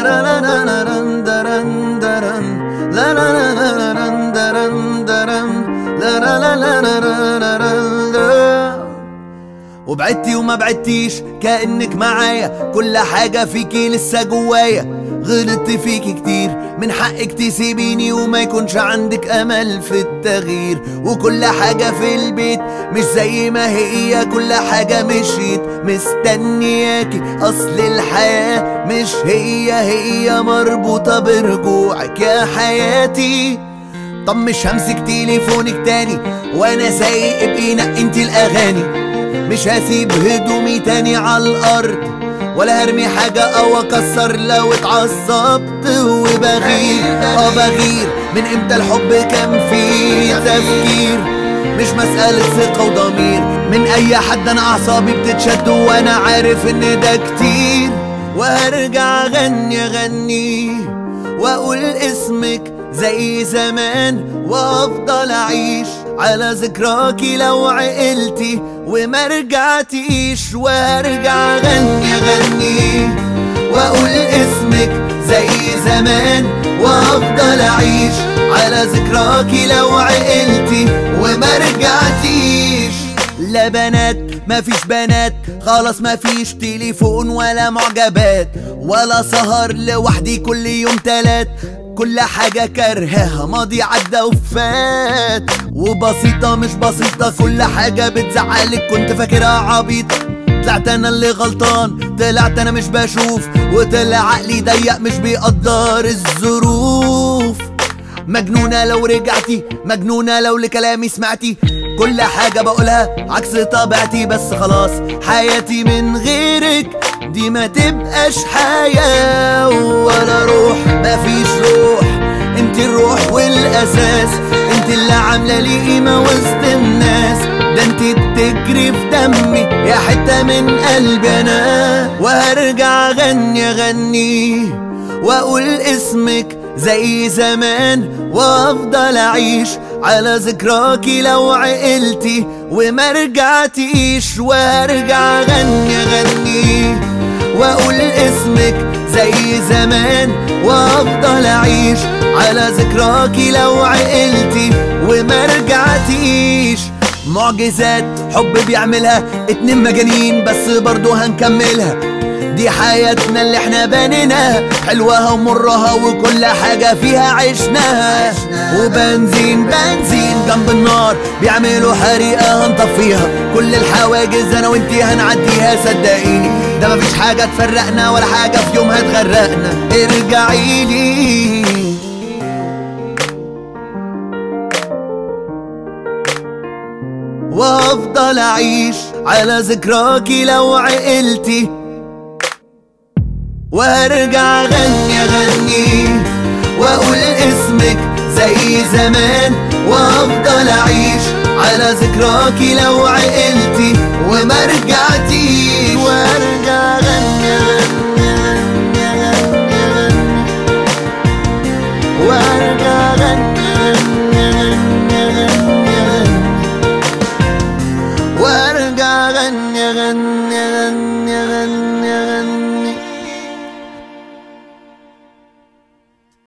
لا لا لا لا رن درن درن لا لا لا لا لا رن درن درن لا لا لا لا لا لا لا لا لا وبعدتي وما بعدتيش كأنك معايا كل حاجة فيكي لسه جوايا غلطت فيكي كتير من حقك تسيبيني وما يكونش عندك امل في التغيير وكل حاجة في البيت مش زي ما هي كل حاجة مشيت مستنياكي اصل الحياة مش هي هي مربوطة برجوعك يا حياتي طب مش همسك تليفونك تاني وانا سايق ابقي نقي انت الاغاني مش هسيب هدومي تاني على الارض ولا هرمي حاجة او اكسر لو اتعصبت وبغير اه بغير من امتى الحب كان فيه تفكير مش مسألة ثقة وضمير من اي حد انا اعصابي بتتشد وانا عارف ان ده كتير وهرجع اغني اغني واقول اسمك زي زمان وافضل اعيش على ذكراكي لو عقلتي وما رجعتيش وارجع اغني اغني واقول اسمك زي زمان وافضل اعيش على ذكراكي لو عقلتي وما رجعتيش لا بنات مفيش بنات خلاص مفيش تليفون ولا معجبات ولا سهر لوحدي كل يوم تلات كل حاجة كرهها ماضي عدى وفات وبسيطة مش بسيطة كل حاجة بتزعلك كنت فاكرها عبيطة طلعت انا اللي غلطان طلعت انا مش بشوف وطلع عقلي ضيق مش بيقدر الظروف مجنونة لو رجعتي مجنونة لو لكلامي سمعتي كل حاجة بقولها عكس طبيعتي بس خلاص حياتي من غيرك دي ما تبقاش حياة ولا روح مفيش روح انت الروح والاساس انت اللي عاملة لي قيمة وسط الناس ده انت بتجري في دمي يا حتة من قلبي انا وهرجع اغني اغني واقول اسمك زي زمان وافضل اعيش على ذكراكي لو عقلتي وما رجعتيش وارجع اغني اغني واقول اسمك زي زمان وافضل اعيش على ذكراكي لو عقلتي وما رجعتيش معجزات حب بيعملها اتنين مجانين بس برضو هنكملها دي حياتنا اللي احنا بنيناها حلوها ومرها وكل حاجة فيها عشناها وبنزين بنزين جنب النار بيعملوا حريقة هنطفيها كل الحواجز انا وانتي هنعديها صدقيني ده مفيش حاجة تفرقنا ولا حاجة في يوم هتغرقنا ارجعي لي وافضل اعيش على ذكراكي لو عقلتي وارجع اغني اغني واقول اسمك زي زمان وافضل اعيش على ذكراكي لو عقلتي وما رجعتيش